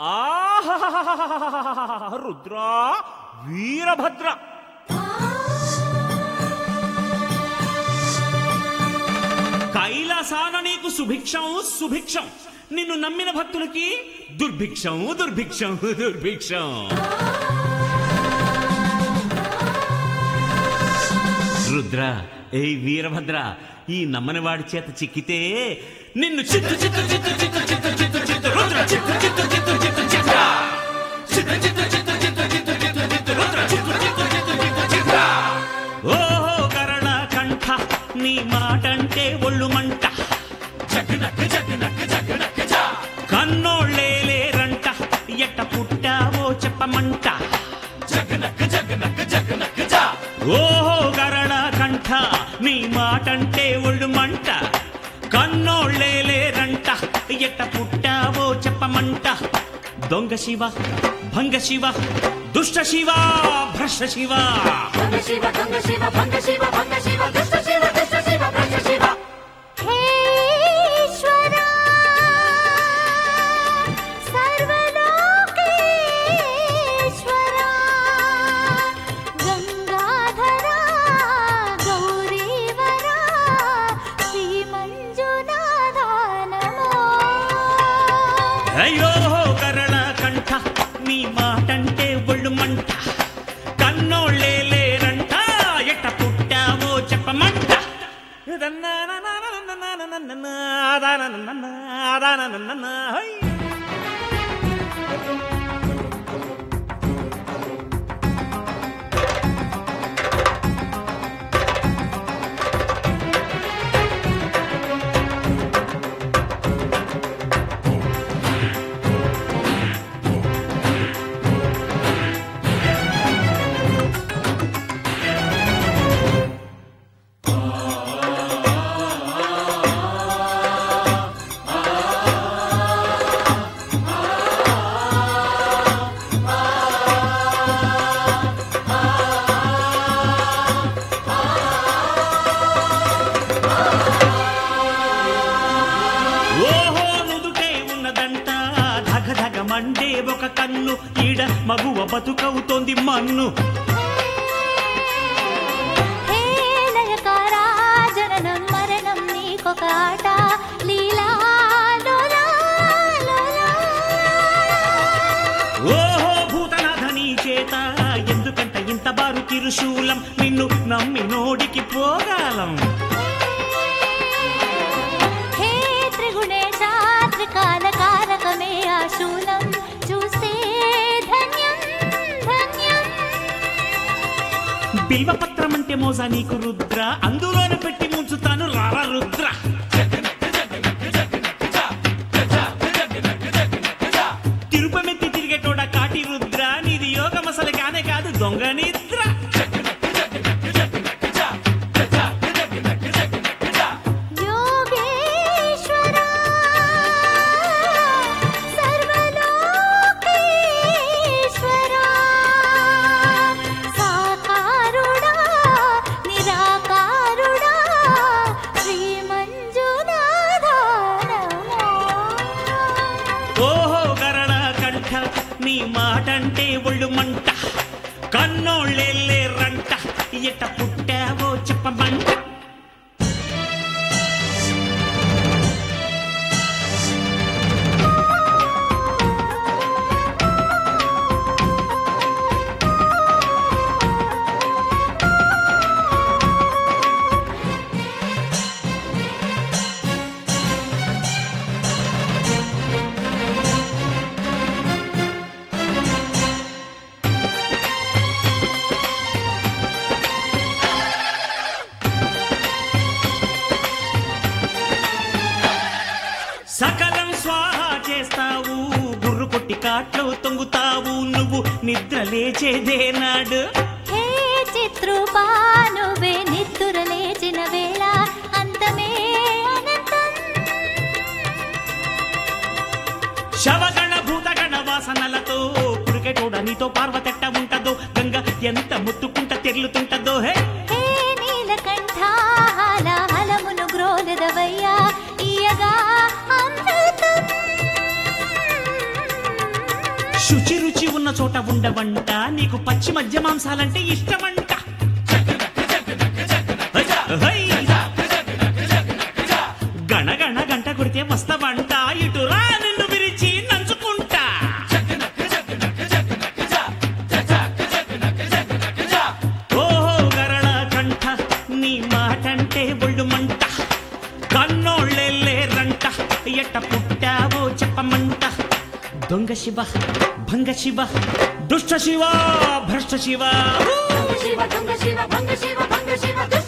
ఆహా రుద్రా వీరభద్ర కైలాసాన నీకు సుభిక్షం సుభిక్షం నిన్ను నమ్మిన భక్తులకి దుర్భిక్షం దుర్భిక్షం దుర్భిక్షం రుద్ర ఏ వీరభద్ర ఈ నమ్మని వాడి చేత చిక్కితే నిన్ను చిత్తు చిత్తు చిత్తు చిత్తు చిత్తు చిత్తు చిత్తు రుద్ర చిత్తు చిత్తు చిత్తు చిత్తు చిత్త చిత్తు చిత్తు చిత్తు చిత్తు చిత్తు చిత్తు చిత్తు రుద్ర చిత్తు చిత్తు చిత్తు చిత్తు చిత్త ఓహో కరణ కంఠ నీ మాటంటే ఒళ్ళు మంట జగనక్క జగనక్క జగనక్క జా కన్నోళ్ళే లేరంట ఎట్ట పుట్టావో చెప్పమంట జగనక్క జగనక్క జగనక్క జా ఓహో గరళ కంఠ నీ మాటంటే ఒళ్ళు మంట కన్నోళ్ళే లేరంట ఎట్ట పుట్టావో చెప్పమంట దొంగ శివ భంగ శివ దుష్ట శివ భ్రష్ట శివ భంగ శివ భంగ శివ భంగ శివ భంగ శివ దుష్ట శివ దుష్ట శివ భ్రష్ట శివ హే ఈశ్వరా సర్వలోకేశ్వరా గంగాధరా గౌరీవరా శ్రీ మంజునాథ నమో అయ్యో కరళ కంఠ నీ మాటంటే ఒళ్ళు మంట కన్నోళ్ళే లేరంట ఎట్ట పుట్టావో చెప్పమంట హై. ఓహో నుదుటే ఉన్నదంట ధగ ధగ మండే ఒక కన్ను ఈడ మగువ బతుకవుతోంది మన్ను హే లయకారా జననం మరణం నీకొక ఆట లీలా లోలా, లోలా. ఓహో భూతనాథ నీ చేత ఎందుకంట ఇంత బారు తిరుశూలం నిన్ను నమ్మి నోడికి పోగాలం హే త్రిగుణేశ త్రికాల కారకమే ఆ శూలం చూస్తే ధన్యం ధన్యం బిల్వపత్రం అంటే మోసా నీకు రుద్ర అందులోనే పెట్టి ముంచుతాను రారా రుద్ర తిరుపమెత్తి తిరిగేటోడ కాటి రుద్ర నీది యోగం అసలు కానే కాదు దొంగ నిద్ర యోగేశ్వరా సర్వలోకేశ్వరా సాకారుడా నిరాకారుడా శ్రీ మంజునాథ నమో ఓహో గరళ కంఠ నీ మాటంటే ఒళ్ళు మంట కన్నోళ్ళెళ్ళే రంట ఎట్ట పుట్టావో చెప్పమంట సకలం స్వాహ చేస్తావు గుర్రు కొట్టి కాట్లో తొంగుతావు నువ్వు నిద్ర లేచేదే నాడు హే చిత్రూపా నువ్వే నిద్దుర లేచిన వేళ అంతమే అనంతం శవగణ భూతగణ వాసనలతో పురికెటోడ నీతో పార్వతెట్ట ఉంటదో గంగ ఎంత ముత్తుకుంట తెర్లుతుంటదో హే హే నీలకంఠ హాలాహలమును గ్రోలదవయ్యా ఇయగా అమృతం శుచి రుచి ఉన్న చోట ఉండవంట నీకు పచ్చి మధ్య మాంసాలంటే ఇష్టమంట హై! గణగణ గంట కొడితే వస్తావంట ఇటు రా నిన్ను విరిచి నంచుకుంటా ఓహో గరళ కంఠ నీ మాటంటే ఒళ్ళు మంట కన్నోళ్ళెల్లే రంట ఎట్ట పుట్టావో చెప్పమంట దొంగ శివ భంగ శివ దుష్ట శివ భ్రష్ట శివ భంగ శివ దొంగ శివ భంగ శివ భంగ శివ దుష్ట